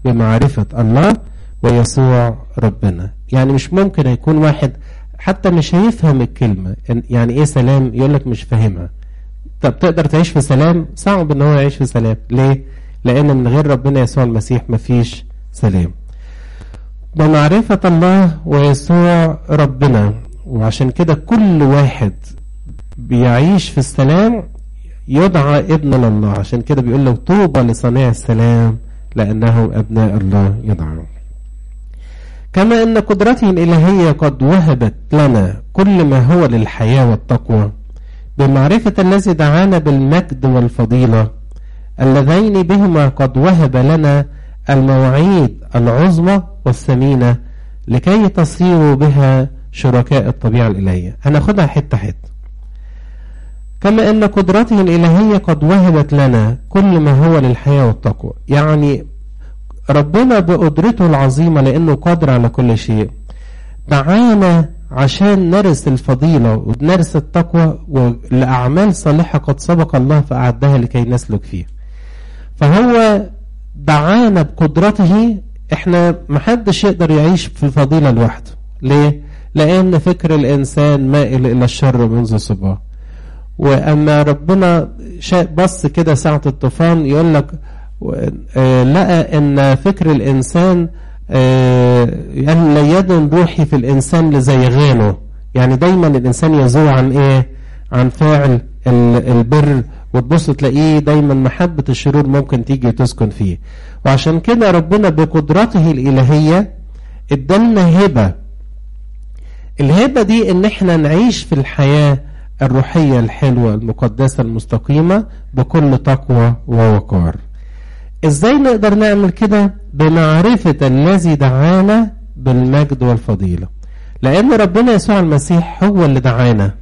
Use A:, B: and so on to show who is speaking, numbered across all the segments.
A: بمعرفة الله ويسوع ربنا يعني مش ممكن يكون واحد حتى مش هيفهم الكلمة يعني ايه سلام يقول لك مش فاهمها طب تقدر تعيش في سلام صعب ان هو يعيش في سلام ليه لان من غير ربنا يسوع المسيح مفيش سلام بمعرفة الله ويسوع ربنا وعشان كده كل واحد بيعيش في السلام يدعى ابن لله عشان كده بيقول له طوبى لصانع السلام لأنه أبناء الله يدعون كما أن قدرته الإلهية قد وهبت لنا كل ما هو للحياة والتقوى بمعرفة الذي دعانا بالمجد والفضيلة اللذين بهما قد وهب لنا المواعيد العظمى والثمينة لكي تصيروا بها شركاء الطبيعة الإلهية هناخدها حتة حتة كما أن قدرته الإلهية قد وهبت لنا كل ما هو للحياة والتقوى يعني ربنا بقدرته العظيمة لأنه قادر على كل شيء دعانا عشان نرث الفضيلة ونرث التقوى لأعمال صالحة قد سبق الله فأعدها لكي نسلك فيها فهو دعانا بقدرته احنا محدش يقدر يعيش في الفضيلة لوحده ليه؟ لأن فكر الإنسان مائل إلى الشر منذ صباه وأما ربنا بص كده ساعة الطوفان يقول لك لقى ان فكر الانسان لا يدن روحي في الانسان لزيغانه يعني دايما الانسان يزوع عن ايه عن فاعل البر وتبص تلاقيه دايما محبة الشرور ممكن تيجي تسكن فيه وعشان كده ربنا بقدرته الإلهية ادالنا هبة الهبة دي ان احنا نعيش في الحياة الروحية الحلوة المقدسة المستقيمة بكل تقوى ووقار ازاي نقدر نعمل كده بمعرفة الذي دعانا بالمجد والفضيلة لان ربنا يسوع المسيح هو اللي دعانا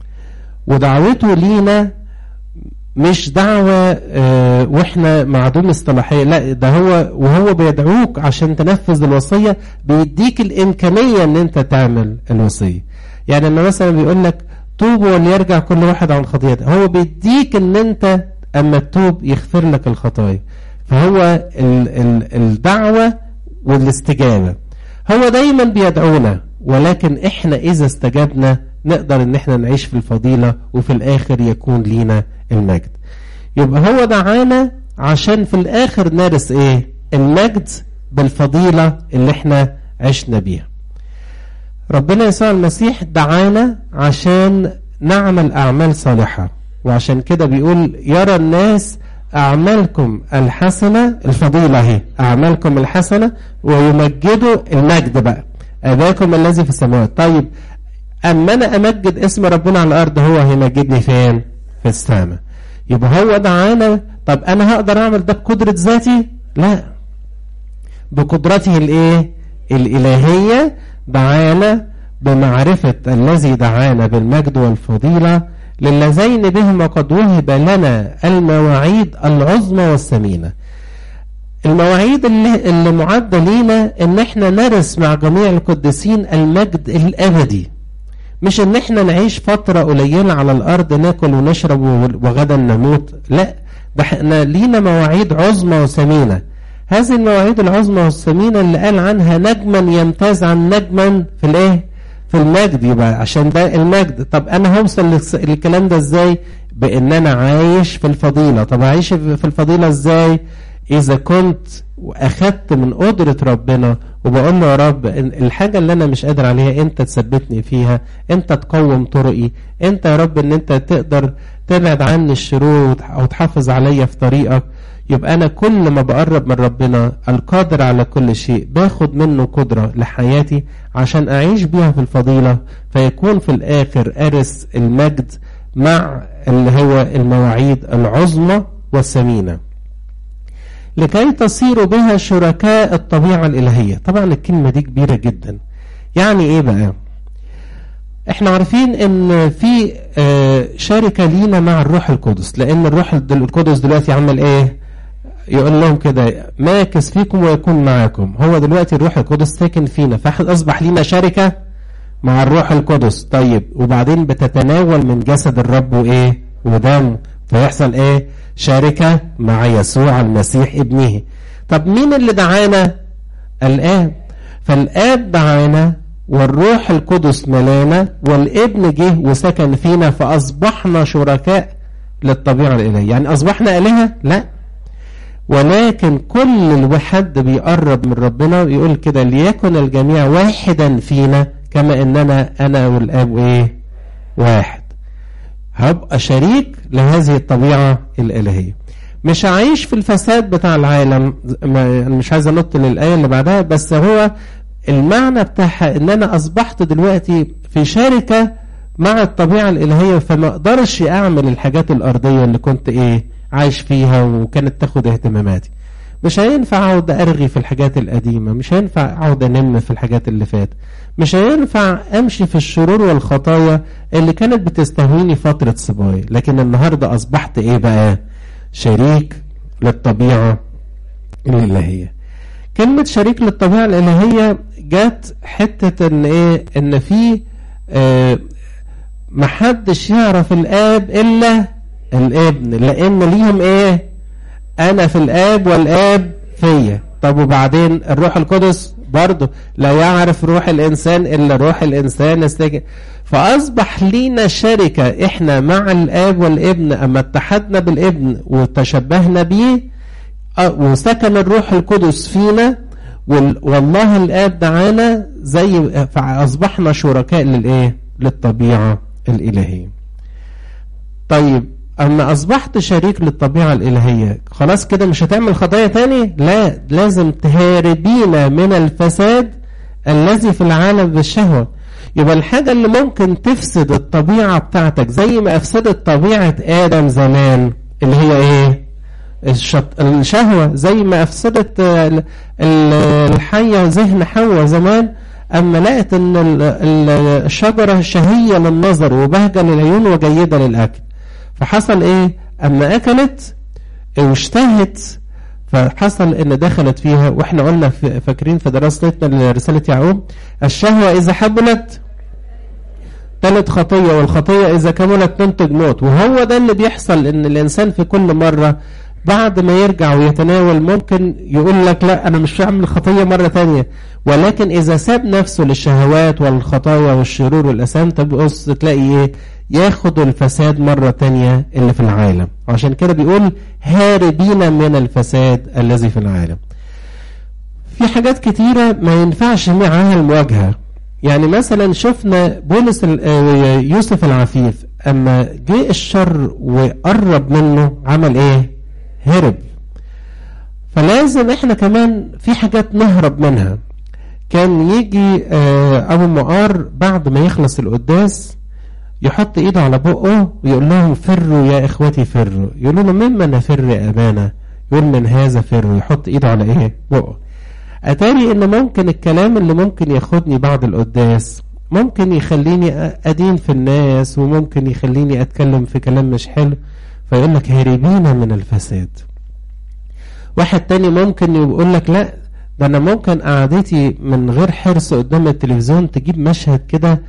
A: ودعوته لينا مش دعوة اه واحنا معدوم اصطلاحية لا ده هو وهو بيدعوك عشان تنفذ الوصية بيديك الامكانية ان انت تعمل الوصية يعني لما مثلا بيقول لك توبوا وليرجع كل واحد عن خطيئته هو بيديك ان انت اما تتوب يغفر لك الخطايا فهو ال ال الدعوة والاستجابة هو دايما بيدعونا ولكن احنا اذا استجبنا نقدر ان احنا نعيش في الفضيلة وفي الاخر يكون لينا المجد يبقى هو دعانا عشان في الاخر نرث ايه المجد بالفضيلة اللي احنا عشنا بيها ربنا يسوع المسيح دعانا عشان نعمل اعمال صالحة وعشان كده بيقول يرى الناس أعمالكم الحسنة الفضيلة هي أعمالكم الحسنة ويمجدوا المجد بقى أباكم الذي في السماوات طيب أما أنا أمجد اسم ربنا على الأرض هو هيمجدني فين في السماء يبقى هو دعانا طب أنا هقدر أعمل ده بقدرة ذاتي لا بقدرته الإيه الإلهية دعانا بمعرفة الذي دعانا بالمجد والفضيلة للذين بهما قد وهب لنا المواعيد العظمى والثمينة المواعيد اللي, اللي معدة لينا ان احنا نرث مع جميع القديسين المجد الابدي مش ان احنا نعيش فترة قليلة على الارض ناكل ونشرب وغدا نموت لا ده احنا لينا مواعيد عظمى وثمينة هذه المواعيد العظمى والثمينة اللي قال عنها نجما يمتاز عن نجما في الايه في المجد يبقى عشان ده المجد طب انا هوصل للكلام ده ازاي بان انا عايش في الفضيلة طب اعيش في الفضيلة ازاي اذا كنت واخدت من قدرة ربنا وبقول له يا رب الحاجة اللي انا مش قادر عليها انت تثبتني فيها انت تقوم طرقي انت يا رب ان انت تقدر تبعد عني الشرور وتحافظ عليا في طريقك يبقى أنا كل ما بقرب من ربنا القادر على كل شيء باخد منه قدرة لحياتي عشان أعيش بيها في الفضيلة فيكون في الآخر أرث المجد مع اللي هو المواعيد العظمى والثمينة لكي تصيروا بها شركاء الطبيعة الإلهية طبعا الكلمة دي كبيرة جدا يعني إيه بقى احنا عارفين ان في شركة لينا مع الروح القدس لان الروح القدس دلوقتي عمل ايه يقول لهم كده ماكس فيكم ويكون معاكم هو دلوقتي الروح القدس ساكن فينا فاصبح لينا شركة مع الروح القدس طيب وبعدين بتتناول من جسد الرب وايه ودم فيحصل ايه شركة مع يسوع المسيح ابنه طب مين اللي دعانا الآب فالآب دعانا والروح القدس ملانا والابن جه وسكن فينا فأصبحنا شركاء للطبيعة الإلهية يعني أصبحنا آلهة لا ولكن كل حد بيقرب من ربنا يقول كده ليكن الجميع واحدا فينا كما اننا انا والاب ايه واحد هبقى شريك لهذه الطبيعة الالهية مش عايش في الفساد بتاع العالم انا مش عايز انط للايه اللي بعدها بس هو المعنى بتاعها ان انا اصبحت دلوقتي في شركه مع الطبيعه الالهيه فما اقدرش اعمل الحاجات الارضيه اللي كنت ايه عايش فيها وكانت تاخد اهتماماتي مش هينفع اقعد ارغي في الحاجات القديمه مش هينفع اقعد انم في الحاجات اللي فاتت مش هينفع امشي في الشرور والخطايا اللي كانت بتستهويني فتره صباي لكن النهارده اصبحت ايه بقى شريك للطبيعه الالهيه كلمه شريك للطبيعه الالهيه جت حته ان ايه ان في آه محدش يعرف الاب الا الابن لان ليهم ايه انا في الاب والاب فيا طب وبعدين الروح القدس برضه لا يعرف روح الانسان الا روح الانسان استجد فاصبح لينا شركه احنا مع الاب والابن اما اتحدنا بالابن وتشبهنا بيه وسكن الروح القدس فينا والله الاب دعانا زي فاصبحنا شركاء للايه للطبيعه الالهيه طيب اما اصبحت شريك للطبيعه الالهيه خلاص كده مش هتعمل خطايا تاني لا لازم تهاربين من الفساد الذي في العالم بالشهوه يبقى الحاجه اللي ممكن تفسد الطبيعه بتاعتك زي ما افسدت طبيعه ادم زمان اللي هي ايه الشط... الشهوه زي ما افسدت الحيه ذهن حواء زمان اما لقت ان الشجره شهيه للنظر وبهجه للعيون وجيده للاكل فحصل ايه اما اكلت واشتهت فحصل ان دخلت فيها واحنا قلنا فاكرين في دراستنا لرساله يعقوب الشهوه اذا حبلت تلت خطيه والخطيه اذا كملت تنتج موت وهو ده اللي بيحصل ان الانسان في كل مره بعد ما يرجع ويتناول ممكن يقول لك لا انا مش هعمل خطيه مره تانية ولكن اذا ساب نفسه للشهوات والخطايا والشرور والاثام تبص تلاقي ايه ياخد الفساد مرة تانية اللي في العالم عشان كده بيقول هاربين من الفساد الذي في العالم في حاجات كتيرة ما ينفعش معاها المواجهة يعني مثلا شفنا بولس يوسف العفيف اما جه الشر وقرب منه عمل ايه هرب فلازم احنا كمان في حاجات نهرب منها كان يجي ابو مقار بعد ما يخلص القداس يحط ايده على بقه ويقول لهم فروا يا اخوتي فروا يقولوا له مما نفر يا ابانا يقول من هذا فروا يحط ايده على ايه بقه اتاري ان ممكن الكلام اللي ممكن ياخدني بعد القداس ممكن يخليني ادين في الناس وممكن يخليني اتكلم في كلام مش حلو فيقول لك هاربين من الفساد واحد تاني ممكن يقول لك لا ده انا ممكن قعدتي من غير حرص قدام التلفزيون تجيب مشهد كده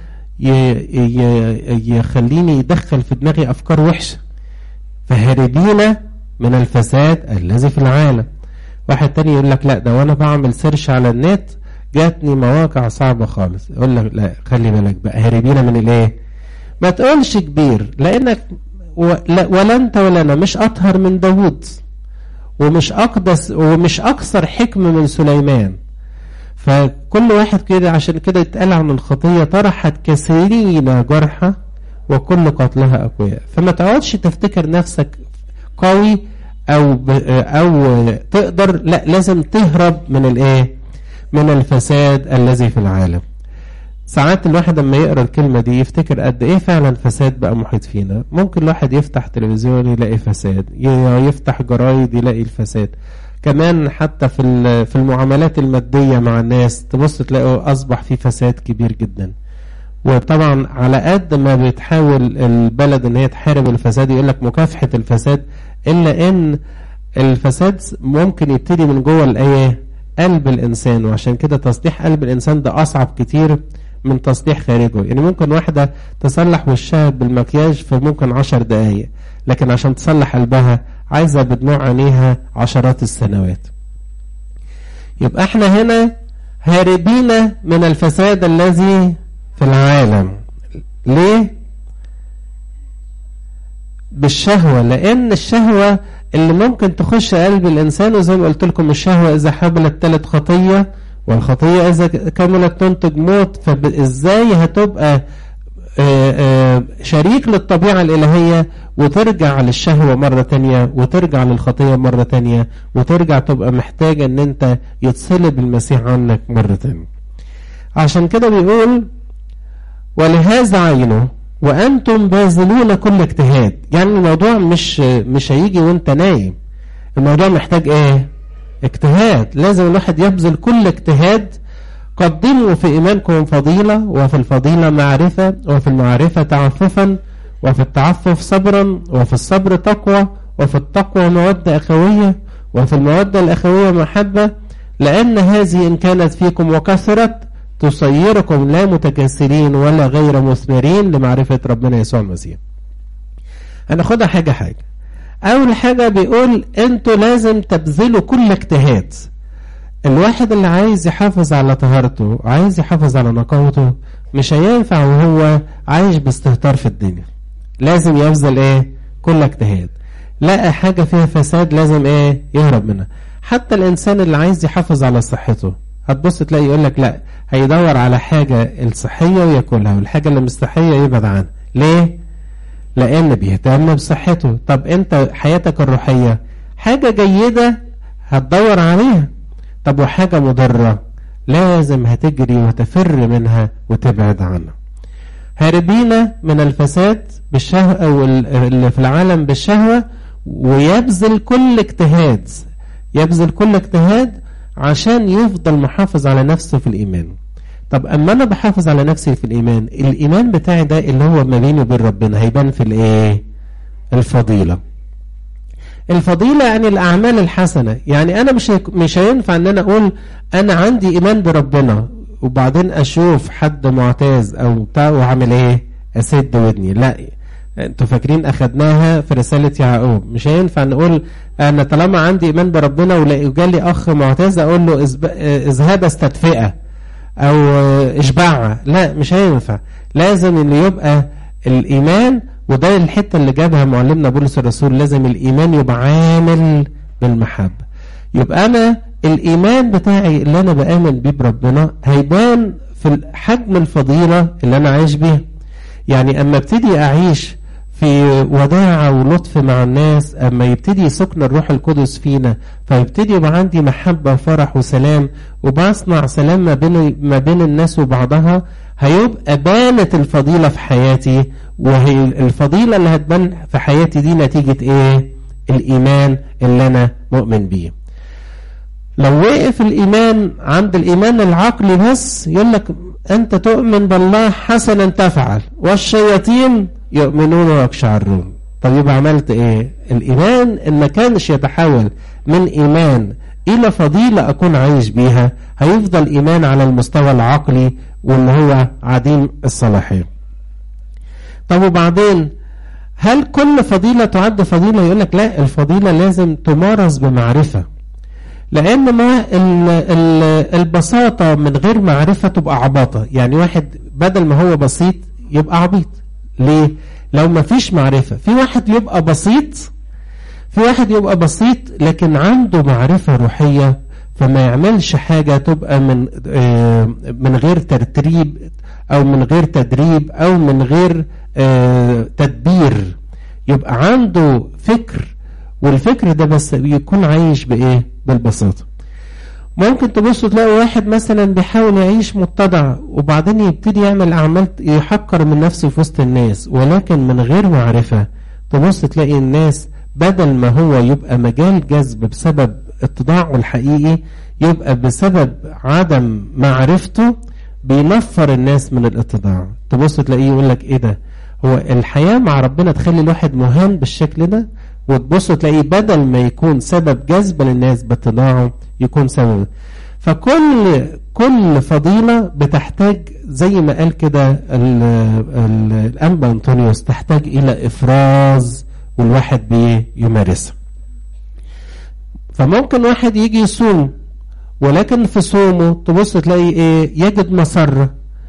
A: يخليني يدخل في دماغي افكار وحشه فهاربين من الفساد الذي في العالم واحد تاني يقول لك لا ده وانا بعمل سيرش على النت جاتني مواقع صعبه خالص يقول لك لا خلي بالك بقى هاربين من الايه ما تقولش كبير لانك ولا انت ولا انا مش اطهر من داوود ومش اقدس ومش اكثر حكم من سليمان فكل واحد كده عشان كده يتقال عن الخطية طرحت كثيرين جرحى وكل قتلها أقوياء فما تقعدش تفتكر نفسك قوي أو أو تقدر لا لازم تهرب من الإيه؟ من الفساد الذي في العالم. ساعات الواحد لما يقرا الكلمة دي يفتكر قد إيه فعلا فساد بقى محيط فينا، ممكن الواحد يفتح تلفزيون يلاقي فساد، يفتح جرايد يلاقي الفساد. كمان حتى في في المعاملات الماديه مع الناس تبص تلاقوا اصبح في فساد كبير جدا وطبعا على قد ما بتحاول البلد ان هي تحارب الفساد يقول لك مكافحه الفساد الا ان الفساد ممكن يبتدي من جوه الايه قلب الانسان وعشان كده تصليح قلب الانسان ده اصعب كتير من تصليح خارجه يعني ممكن واحده تصلح وشها بالمكياج في ممكن عشر دقايق لكن عشان تصلح قلبها عايزة بدموع عينيها عشرات السنوات يبقى احنا هنا هاربين من الفساد الذي في العالم ليه بالشهوة لأن الشهوة اللي ممكن تخش قلب الإنسان وزي ما قلت لكم الشهوة إذا حملت ثلاث خطية والخطية إذا كملت تنتج موت فإزاي هتبقى آآ آآ شريك للطبيعة الإلهية وترجع للشهوة مرة تانية وترجع للخطية مرة تانية وترجع تبقى محتاجة ان انت يتصلب المسيح عنك مرة تانية عشان كده بيقول ولهذا عينه وانتم باذلون كل اجتهاد يعني الموضوع مش مش هيجي وانت نايم الموضوع محتاج ايه اجتهاد لازم الواحد يبذل كل اجتهاد قدموا في إيمانكم فضيلة وفي الفضيلة معرفة وفي المعرفة تعففا وفي التعفف صبرا وفي الصبر تقوى وفي التقوى مودة أخوية وفي المودة الأخوية محبة لأن هذه إن كانت فيكم وكثرت تصيركم لا متكاسلين ولا غير مثمرين لمعرفة ربنا يسوع المسيح هناخدها حاجة حاجة أول حاجة بيقول أنتوا لازم تبذلوا كل اجتهاد الواحد اللي عايز يحافظ على طهارته عايز يحافظ على نقاوته مش هينفع وهو عايش باستهتار في الدنيا لازم يبذل ايه كل اجتهاد لقى حاجة فيها فساد لازم ايه يهرب منها حتى الانسان اللي عايز يحافظ على صحته هتبص تلاقي يقول لك لا هيدور على حاجة الصحية وياكلها والحاجة اللي مش صحية يبعد عنها ليه لان بيهتم بصحته طب انت حياتك الروحية حاجة جيدة هتدور عليها طب وحاجة مضرة لازم هتجري وتفر منها وتبعد عنها هاربين من الفساد بالشهوة أو اللي في العالم بالشهوة ويبذل كل اجتهاد يبذل كل اجتهاد عشان يفضل محافظ على نفسه في الإيمان طب أما أنا بحافظ على نفسي في الإيمان الإيمان بتاعي ده اللي هو ما بيني وبين ربنا هيبان في الإيه الفضيلة الفضيلة يعني الأعمال الحسنة يعني أنا مش مش هينفع إن أنا أقول أنا عندي إيمان بربنا وبعدين أشوف حد معتاز أو بتاع وعامل إيه أسد ودني لا أنتوا فاكرين أخدناها في رسالة يعقوب مش هينفع نقول أنا طالما عندي إيمان بربنا وجالي أخ معتاز أقول له اذهب استدفئة أو اشبعها لا مش هينفع لازم إن يبقى الإيمان وده الحته اللي جابها معلمنا بولس الرسول لازم الايمان يبقى عامل بالمحبه يبقى انا الايمان بتاعي اللي انا بامن بيه بربنا هيبان في حجم الفضيله اللي انا عايش بيها يعني اما ابتدي اعيش في وداعة ولطف مع الناس أما يبتدي سكن الروح القدس فينا فيبتدي يبقى عندي محبة وفرح وسلام وبصنع سلام ما بين ما بين الناس وبعضها هيبقى بانت الفضيلة في حياتي وهي الفضيلة اللي هتبان في حياتي دي نتيجة ايه الإيمان اللي أنا مؤمن بيه لو وقف الإيمان عند الإيمان العقلي بس يقول لك أنت تؤمن بالله حسنا تفعل والشياطين يؤمنون ويقشعرون طب يبقى عملت ايه الإيمان إن ما كانش يتحول من إيمان إلى فضيلة أكون عايش بيها هيفضل إيمان على المستوى العقلي وإن هو عديم الصلاحية طب وبعدين هل كل فضيلة تعد فضيلة يقول لك لا الفضيلة لازم تمارس بمعرفة لأن ما ال ال البساطة من غير معرفة تبقى عباطة يعني واحد بدل ما هو بسيط يبقى عبيط ليه؟ لو ما فيش معرفة في واحد يبقى بسيط في واحد يبقى بسيط لكن عنده معرفة روحية فما يعملش حاجة تبقى من من غير ترتيب أو من غير تدريب أو من غير تدبير يبقى عنده فكر والفكر ده بس يكون عايش بإيه بالبساطة ممكن تبصوا تلاقوا واحد مثلا بيحاول يعيش متضع وبعدين يبتدي يعمل أعمال يحقر من نفسه في وسط الناس ولكن من غير معرفة تبص تلاقي الناس بدل ما هو يبقى مجال جذب بسبب اتضاعه الحقيقي يبقى بسبب عدم معرفته بينفر الناس من الاتضاع تبص تلاقيه يقول لك ايه ده هو الحياة مع ربنا تخلي الواحد مهان بالشكل ده وتبص تلاقيه بدل ما يكون سبب جذب للناس باتضاعه يكون سبب فكل كل فضيلة بتحتاج زي ما قال كده الأنبا أنطونيوس تحتاج إلى إفراز والواحد بيمارسها فممكن واحد يجي يصوم ولكن في صومه تبص تلاقي ايه يجد مسرة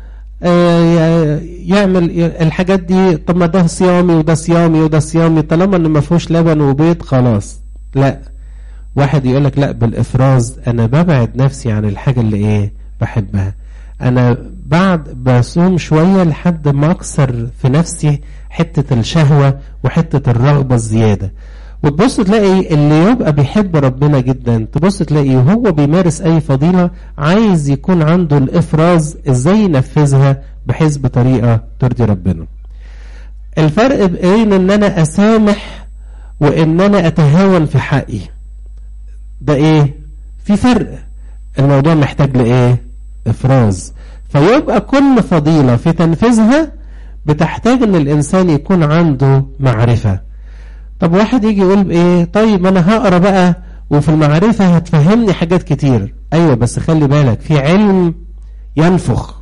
A: آه يعمل الحاجات دي طب ما ده صيامي وده صيامي وده صيامي طالما ان ما فيهوش لبن وبيض خلاص لا واحد يقول لك لا بالافراز انا ببعد نفسي عن الحاجه اللي ايه بحبها انا بعد بصوم شويه لحد ما اكسر في نفسي حته الشهوه وحته الرغبه الزياده وتبص تلاقي اللي يبقى بيحب ربنا جدا تبص تلاقي وهو بيمارس اي فضيله عايز يكون عنده الافراز ازاي ينفذها بحيث بطريقه ترضي ربنا الفرق بين ان انا اسامح وان انا اتهاون في حقي ده ايه في فرق الموضوع محتاج لايه افراز فيبقى كل فضيلة في تنفيذها بتحتاج ان الانسان يكون عنده معرفة طب واحد يجي يقول ايه طيب انا هقرا بقى وفي المعرفة هتفهمني حاجات كتير ايوه بس خلي بالك في علم ينفخ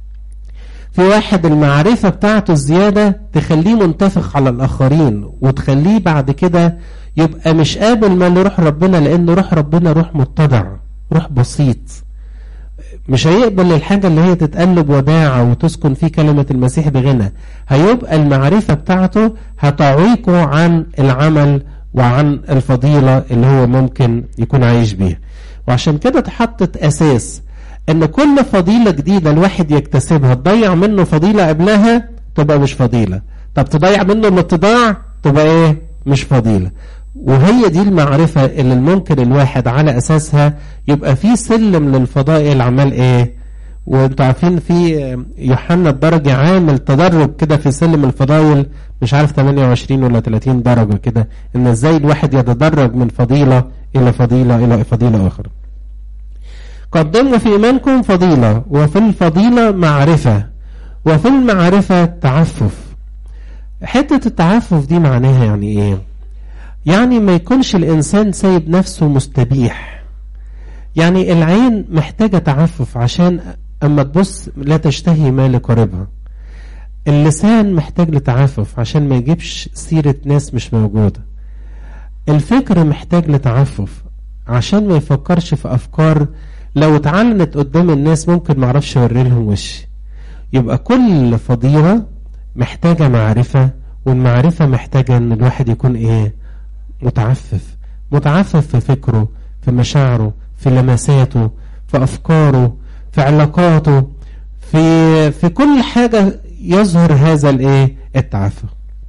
A: في واحد المعرفة بتاعته الزيادة تخليه منتفخ على الآخرين وتخليه بعد كده يبقى مش قابل ما لروح ربنا لأن روح ربنا روح متضع روح بسيط مش هيقبل الحاجة اللي هي تتقلب وداعة وتسكن في كلمة المسيح بغنى هيبقى المعرفة بتاعته هتعيقه عن العمل وعن الفضيلة اللي هو ممكن يكون عايش بيها وعشان كده اتحطت أساس ان كل فضيلة جديدة الواحد يكتسبها تضيع منه فضيلة قبلها تبقى مش فضيلة طب تضيع منه الاتضاع تبقى ايه مش فضيلة وهي دي المعرفة اللي ممكن الواحد على اساسها يبقى في سلم للفضائل عمال ايه وانتوا عارفين في يوحنا الدرجة عامل تدرج كده في سلم الفضائل مش عارف 28 ولا 30 درجة كده ان ازاي الواحد يتدرج من فضيلة الى فضيلة الى فضيلة اخرى قدموا في إيمانكم فضيلة وفي الفضيلة معرفة وفي المعرفة تعفف حتة التعفف دي معناها يعني إيه يعني ما يكونش الإنسان سايب نفسه مستبيح يعني العين محتاجة تعفف عشان أما تبص لا تشتهي ما لقريبها اللسان محتاج لتعفف عشان ما يجيبش سيرة ناس مش موجودة الفكر محتاج لتعفف عشان ما يفكرش في أفكار لو اتعلنت قدام الناس ممكن معرفش اوري لهم وشي يبقى كل فضيلة محتاجة معرفة والمعرفة محتاجة ان الواحد يكون ايه متعفف متعفف في فكره في مشاعره في لمساته في افكاره في علاقاته في في كل حاجة يظهر هذا الايه التعفف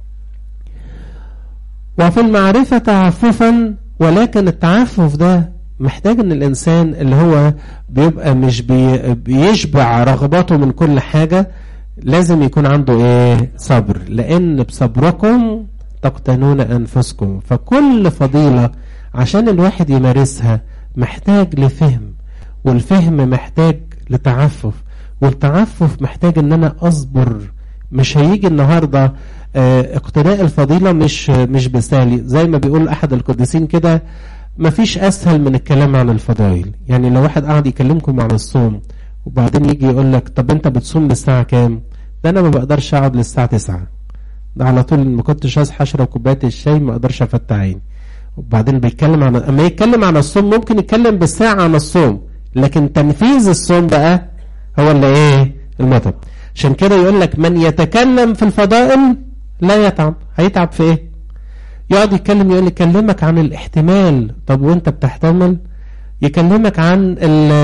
A: وفي المعرفة تعففا ولكن التعفف ده محتاج ان الانسان اللي هو بيبقى مش بي بيشبع رغباته من كل حاجة لازم يكون عنده ايه صبر لان بصبركم تقتنون انفسكم فكل فضيلة عشان الواحد يمارسها محتاج لفهم والفهم محتاج لتعفف والتعفف محتاج ان انا اصبر مش هيجي النهاردة اه اقتناء الفضيلة مش مش بسالي زي ما بيقول احد القديسين كده مفيش اسهل من الكلام عن الفضائل يعني لو واحد قاعد يكلمكم عن الصوم وبعدين يجي يقول لك طب انت بتصوم للساعة كام ده انا ما بقدرش اقعد للساعة 9 ده على طول ما كنتش اصحى اشرب كوبايه الشاي ما اقدرش افتح عيني وبعدين بيتكلم عن اما يتكلم عن الصوم ممكن يتكلم بالساعة عن الصوم لكن تنفيذ الصوم بقى هو اللي ايه المطلب عشان كده يقول لك من يتكلم في الفضائل لا يتعب هيتعب في ايه يقعد يتكلم يقول يكلمك عن الاحتمال طب وانت بتحتمل يكلمك عن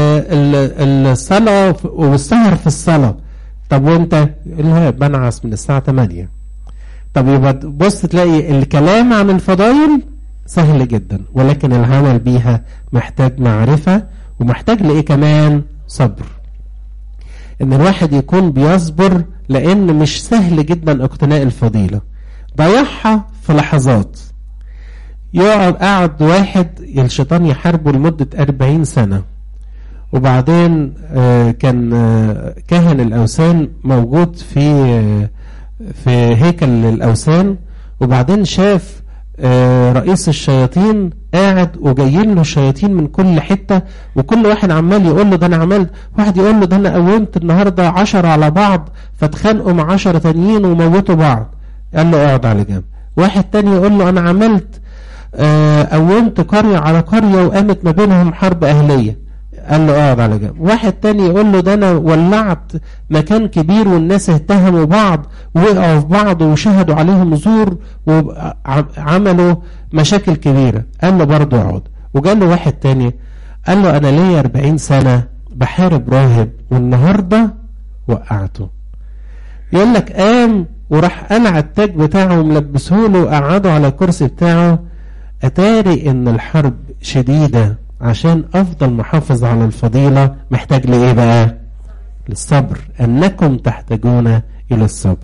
A: الصلاة والسهر في الصلاة طب وانت يقول بنعس من الساعة 8 طب يبقى بص تلاقي الكلام عن الفضائل سهل جدا ولكن العمل بيها محتاج معرفة ومحتاج لإيه كمان صبر ان الواحد يكون بيصبر لان مش سهل جدا اقتناء الفضيلة ضيعها في لحظات يقعد قعد واحد الشيطان يحاربه لمدة أربعين سنة وبعدين كان كهن الأوثان موجود في في هيكل الأوثان وبعدين شاف رئيس الشياطين قاعد وجايين له شياطين من كل حتة وكل واحد عمال يقول له ده أنا عملت واحد يقول له ده أنا قومت النهاردة عشرة على بعض فاتخانقوا مع عشرة تانيين وموتوا بعض قال له اقعد على جنب واحد تاني يقول له أنا عملت قومت قرية على قرية وقامت ما بينهم حرب أهلية قال له اقعد على جنب واحد تاني يقول له ده انا ولعت مكان كبير والناس اتهموا بعض ووقعوا في بعض وشهدوا عليهم زور وعملوا مشاكل كبيرة قال له برضه اقعد وقال له واحد تاني قال له انا ليا 40 سنة بحارب راهب والنهاردة وقعته يقول لك قام وراح قلع التاج بتاعه وملبسه له وقعده على الكرسي بتاعه اتاري ان الحرب شديدة عشان افضل محافظ على الفضيلة محتاج لايه بقى للصبر انكم تحتاجون الى الصبر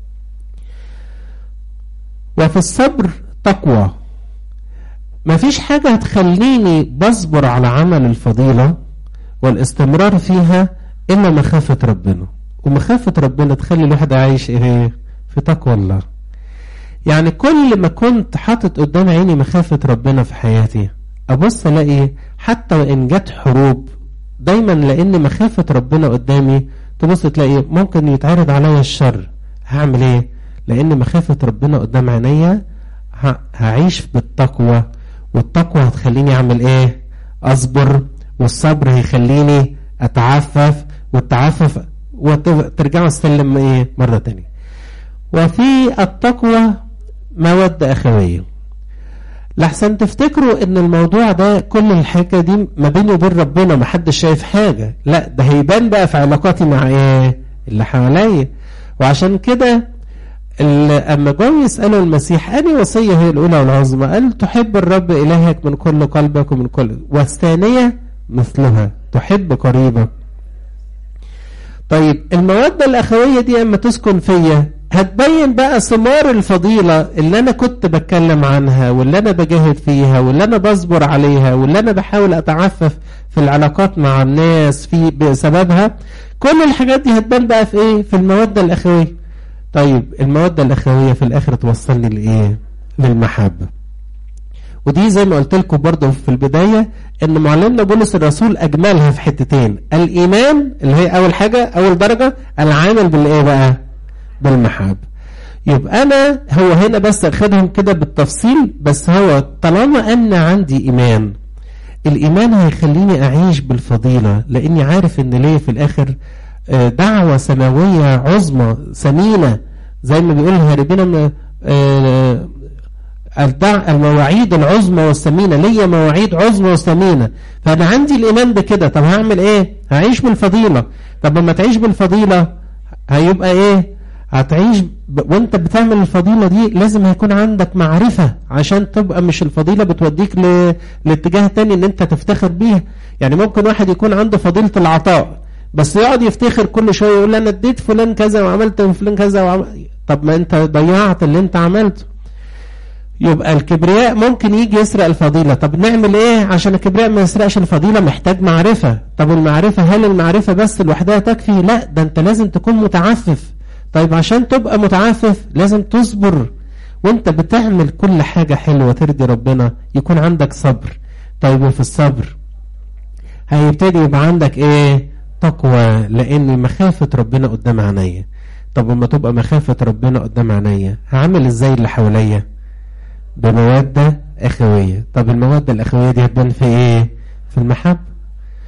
A: وفي الصبر تقوى مفيش حاجة هتخليني بصبر على عمل الفضيلة والاستمرار فيها إلا مخافة ربنا ومخافة ربنا تخلي الواحد عايش إيه في تقوى الله يعني كل ما كنت حاطط قدام عيني مخافة ربنا في حياتي أبص ألاقي حتى وإن جت حروب دايما لأن مخافة ربنا قدامي تبص تلاقي ممكن يتعرض عليا الشر هعمل إيه لأن مخافة ربنا قدام عينيا هعيش بالتقوى والتقوى هتخليني أعمل إيه أصبر والصبر هيخليني أتعفف والتعفف وترجعوا السلم إيه مرة تانية وفي التقوى مودة أخوية لحسن تفتكروا ان الموضوع ده كل الحكايه دي ما بيني وبين ربنا ما حدش شايف حاجه لا ده هيبان بقى في علاقاتي مع ايه اللي حواليا وعشان كده اما جم يسالوا المسيح اني وصيه هي الاولى والعظمى قال تحب الرب الهك من كل قلبك ومن كل والثانيه مثلها تحب قريبك طيب الموده الاخويه دي اما تسكن فيا هتبين بقى ثمار الفضيلة اللي أنا كنت بتكلم عنها واللي أنا بجاهد فيها واللي أنا بصبر عليها واللي أنا بحاول أتعفف في العلاقات مع الناس في بسببها كل الحاجات دي هتبان بقى في إيه؟ في المودة الأخوية طيب المودة الأخوية في الآخر توصلني لإيه؟ للمحبة ودي زي ما قلت لكم برضه في البداية ان معلمنا بولس الرسول اجملها في حتتين الايمان اللي هي اول حاجة اول درجة العامل بالايه بقى بالمحبة يبقى أنا هو هنا بس أخدهم كده بالتفصيل بس هو طالما أن عندي إيمان الإيمان هيخليني أعيش بالفضيلة لأني عارف أن ليه في الآخر دعوة سماوية عظمى ثمينة زي ما بيقول هاربين المواعيد العظمى والثمينة ليا مواعيد عظمى وثمينة فأنا عندي الإيمان بكده طب هعمل إيه هعيش بالفضيلة طب لما تعيش بالفضيلة هيبقى إيه هتعيش ب... وانت بتعمل الفضيلة دي لازم هيكون عندك معرفة عشان تبقى مش الفضيلة بتوديك ل... لاتجاه تاني ان انت تفتخر بيها يعني ممكن واحد يكون عنده فضيلة العطاء بس يقعد يفتخر كل شوية يقول انا اديت فلان كذا وعملت فلان كذا وعمل... طب ما انت ضيعت اللي انت عملته يبقى الكبرياء ممكن يجي يسرق الفضيلة طب نعمل ايه عشان الكبرياء ما يسرقش الفضيلة محتاج معرفة طب المعرفة هل المعرفة بس لوحدها تكفي لا ده انت لازم تكون متعفف طيب عشان تبقى متعافف لازم تصبر وانت بتعمل كل حاجة حلوة ترضي ربنا يكون عندك صبر طيب وفي الصبر هيبتدي يبقى عندك ايه تقوى لان مخافة ربنا قدام عينيا طب لما تبقى مخافة ربنا قدام عينيا هعمل ازاي اللي حواليا بمودة اخوية طب المودة الاخوية دي هتبان في ايه في المحبة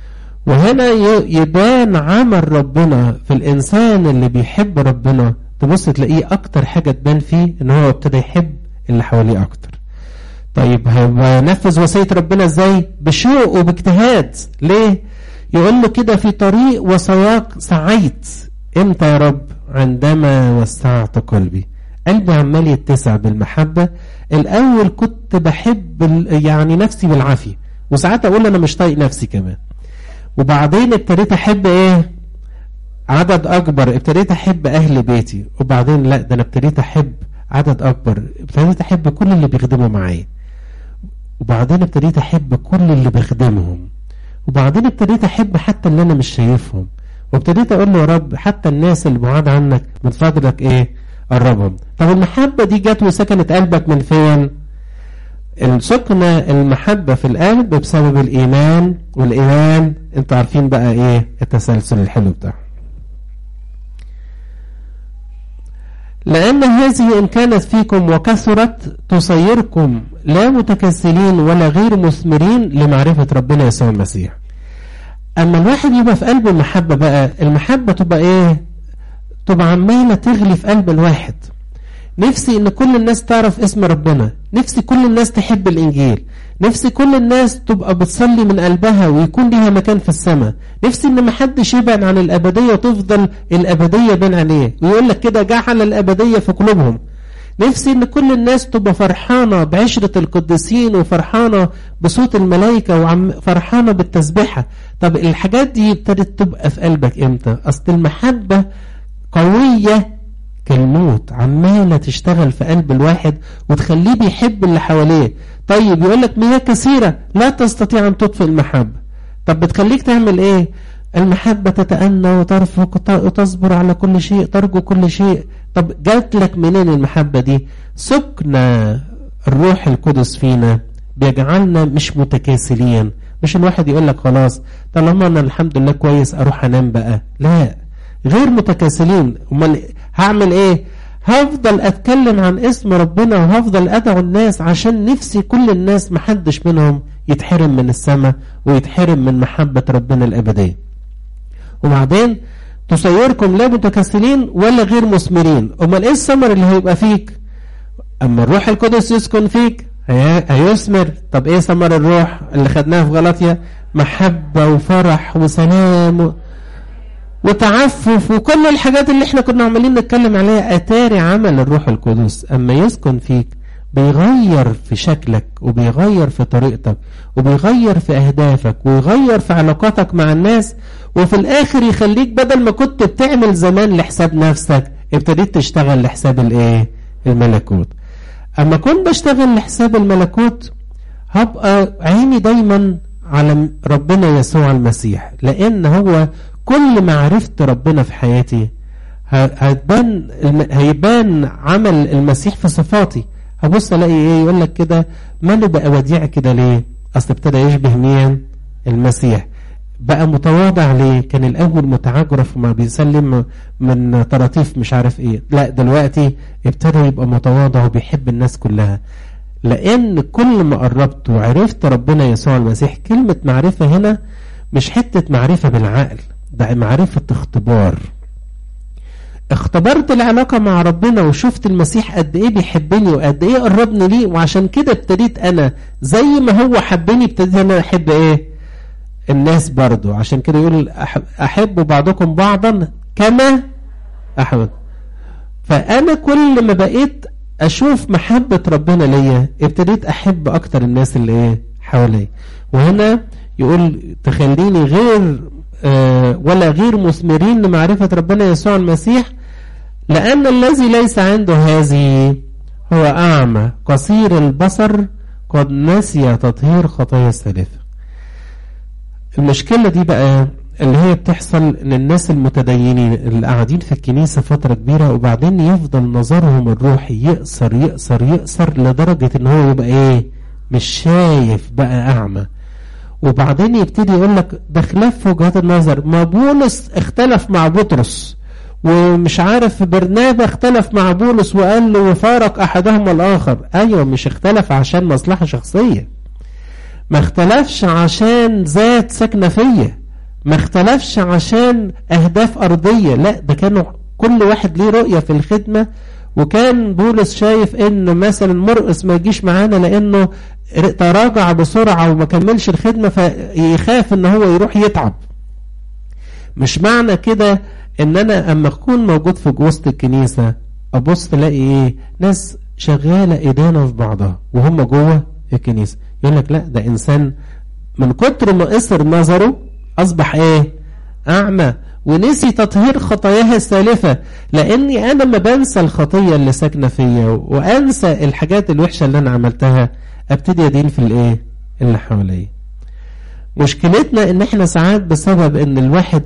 A: وهنا يبان عمل ربنا في الإنسان اللي بيحب ربنا تبص تلاقيه أكتر حاجة تبان فيه إن هو ابتدى يحب اللي حواليه أكتر طيب هينفذ وصية ربنا إزاي بشوق وباجتهاد ليه يقول له كده في طريق وسياق سعيت امتى يا رب عندما وسعت قلبي قلبي عمال يتسع بالمحبة الأول كنت بحب يعني نفسي بالعافية وساعات أقول أنا مش طايق نفسي كمان وبعدين ابتديت احب ايه عدد اكبر ابتديت احب اهل بيتي وبعدين لا ده انا ابتديت احب عدد اكبر ابتديت احب كل اللي بيخدموا معايا وبعدين ابتديت احب كل اللي بخدمهم وبعدين ابتديت احب حتى اللي انا مش شايفهم وابتديت اقول له يا رب حتى الناس اللي بعاد عنك من فضلك ايه قربهم طب المحبه دي جت وسكنت قلبك من فين السكنة المحبة في القلب بسبب الإيمان والإيمان انتوا عارفين بقى إيه التسلسل الحلو بتاعه لأن هذه إن كانت فيكم وكثرت تصيركم لا متكسلين ولا غير مثمرين لمعرفة ربنا يسوع المسيح اما الواحد يبقى في قلبه محبة بقى المحبة تبقى ايه تبقى عمالة تغلي في قلب الواحد نفسي ان كل الناس تعرف اسم ربنا نفسي كل الناس تحب الانجيل نفسي كل الناس تبقى بتصلي من قلبها ويكون ليها مكان في السماء نفسي ان محدش يبعد عن الابديه وتفضل الابديه بين عينيه ويقول لك كده جعل الابديه في قلوبهم نفسي ان كل الناس تبقى فرحانه بعشره القديسين وفرحانه بصوت الملائكه وفرحانه بالتسبيحه طب الحاجات دي ابتدت تبقى في قلبك امتى اصل المحبه قويه كالموت عمالة تشتغل في قلب الواحد وتخليه بيحب اللي حواليه طيب يقول لك مياه كثيرة لا تستطيع أن تطفئ المحبة طب بتخليك تعمل إيه المحبة تتأنى وترفق وتصبر على كل شيء ترجو كل شيء طب جات لك منين المحبة دي سكن الروح القدس فينا بيجعلنا مش متكاسلين مش الواحد يقول لك خلاص طالما انا الحمد لله كويس اروح انام بقى لا غير متكاسلين امال هعمل ايه هفضل اتكلم عن اسم ربنا وهفضل ادعو الناس عشان نفسي كل الناس محدش منهم يتحرم من السماء ويتحرم من محبة ربنا الابدية وبعدين تصيركم لا متكاسلين ولا غير مثمرين امال ايه الثمر اللي هيبقى فيك اما الروح القدس يسكن فيك هيثمر طب ايه ثمر الروح اللي خدناه في غلطية محبة وفرح وسلام و... وتعفف وكل الحاجات اللي احنا كنا عمالين نتكلم عليها اتاري عمل الروح القدس اما يسكن فيك بيغير في شكلك وبيغير في طريقتك وبيغير في اهدافك ويغير في علاقاتك مع الناس وفي الاخر يخليك بدل ما كنت بتعمل زمان لحساب نفسك ابتديت تشتغل لحساب الايه الملكوت اما كنت بشتغل لحساب الملكوت هبقى عيني دايما على ربنا يسوع المسيح لان هو كل ما عرفت ربنا في حياتي هتبان هيبان عمل المسيح في صفاتي هبص الاقي ايه يقول لك كده ماله بقى وديع كده ليه اصل ابتدى يشبه مين المسيح بقى متواضع ليه كان الاول متعجرف وما بيسلم من طراطيف مش عارف ايه لا دلوقتي ابتدى يبقى متواضع وبيحب الناس كلها لان كل ما قربت وعرفت ربنا يسوع المسيح كلمة معرفة هنا مش حتة معرفة بالعقل ده معرفة اختبار اختبرت العلاقة مع ربنا وشفت المسيح قد ايه بيحبني وقد ايه قربني ليه وعشان كده ابتديت انا زي ما هو حبني ابتديت انا احب ايه الناس برضو عشان كده يقول احب بعضكم بعضا كما احب فانا كل ما بقيت اشوف محبة ربنا ليا ابتديت احب اكتر الناس اللي ايه حواليا وهنا يقول تخليني غير آه ولا غير مثمرين لمعرفة ربنا يسوع المسيح لأن الذي ليس عنده هذه هو أعمى قصير البصر قد نسي تطهير خطايا السلافة المشكلة دي بقى اللي هي بتحصل ان الناس المتدينين اللي قاعدين في الكنيسة فترة كبيرة وبعدين يفضل نظرهم الروحي يقصر يقصر يقصر لدرجة ان هو يبقى ايه مش شايف بقى اعمى وبعدين يبتدي يقول لك ده خلاف في وجهات النظر ما بولس اختلف مع بطرس ومش عارف برنابا اختلف مع بولس وقال له وفارق احدهما الاخر ايوه مش اختلف عشان مصلحة شخصية ما اختلفش عشان ذات ساكنة فيا ما اختلفش عشان اهداف ارضية لا ده كانوا كل واحد ليه رؤية في الخدمة وكان بولس شايف ان مثلا مرقس ما يجيش معانا لانه تراجع بسرعة وما كملش الخدمة فيخاف ان هو يروح يتعب مش معنى كده ان انا اما اكون موجود في وسط الكنيسة ابص تلاقي ايه ناس شغالة ايدينا في بعضها وهم جوه الكنيسة يقول لك لا ده انسان من كتر ما قصر نظره اصبح ايه اعمى ونسي تطهير خطاياها السالفة لاني انا ما بنسى الخطية اللي ساكنة فيا وانسى الحاجات الوحشة اللي انا عملتها ابتدي ادين في الايه اللي حواليا مشكلتنا ان احنا ساعات بسبب ان الواحد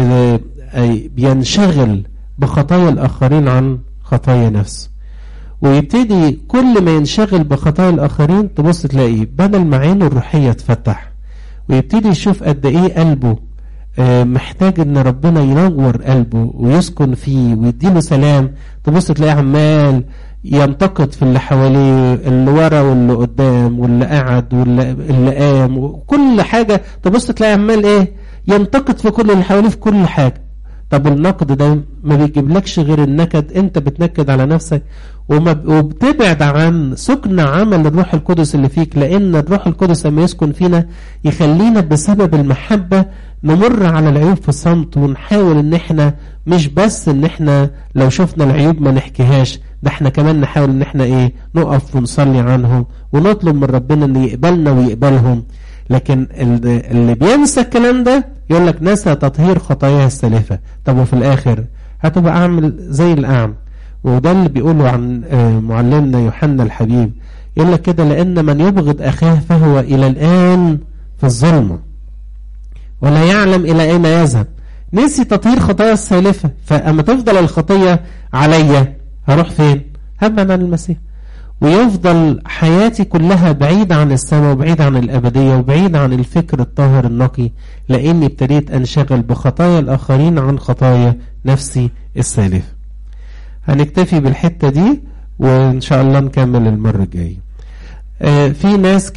A: بينشغل بخطايا الاخرين عن خطايا نفسه ويبتدي كل ما ينشغل بخطايا الاخرين تبص تلاقيه بدل ما عينه الروحيه تفتح ويبتدي يشوف قد ايه قلبه محتاج ان ربنا ينور قلبه ويسكن فيه ويديله سلام تبص تلاقيه عمال ينتقد في اللي حواليه اللي ورا واللي قدام واللي قعد واللي اللي قام وكل حاجة تبص تلاقي عمال ايه ينتقد في كل اللي حواليه في كل حاجة طب النقد ده ما بيجيبلكش غير النكد انت بتنكد على نفسك وما وبتبعد عن سكن عمل الروح القدس اللي فيك لان الروح القدس لما يسكن فينا يخلينا بسبب المحبة نمر على العيوب في الصمت ونحاول ان احنا مش بس ان احنا لو شفنا العيوب ما نحكيهاش ده احنا كمان نحاول ان احنا ايه نقف ونصلي عنهم ونطلب من ربنا ان يقبلنا ويقبلهم لكن اللي بينسى الكلام ده يقول لك نسى تطهير خطاياه السالفة طب وفي الاخر هتبقى اعمل زي الاعمى وده اللي بيقوله عن معلمنا يوحنا الحبيب يقول لك كده لان من يبغض اخاه فهو الى الان في الظلمه ولا يعلم الى اين يذهب نسي تطهير خطايا السالفه فاما تفضل الخطيه عليا هروح فين هبعد عن المسيح ويفضل حياتي كلها بعيدة عن السماء وبعيدة عن الأبدية وبعيدة عن الفكر الطاهر النقي لأني ابتديت أنشغل بخطايا الآخرين عن خطايا نفسي السالفة هنكتفي بالحتة دي وإن شاء الله نكمل المرة الجاية آه في ناس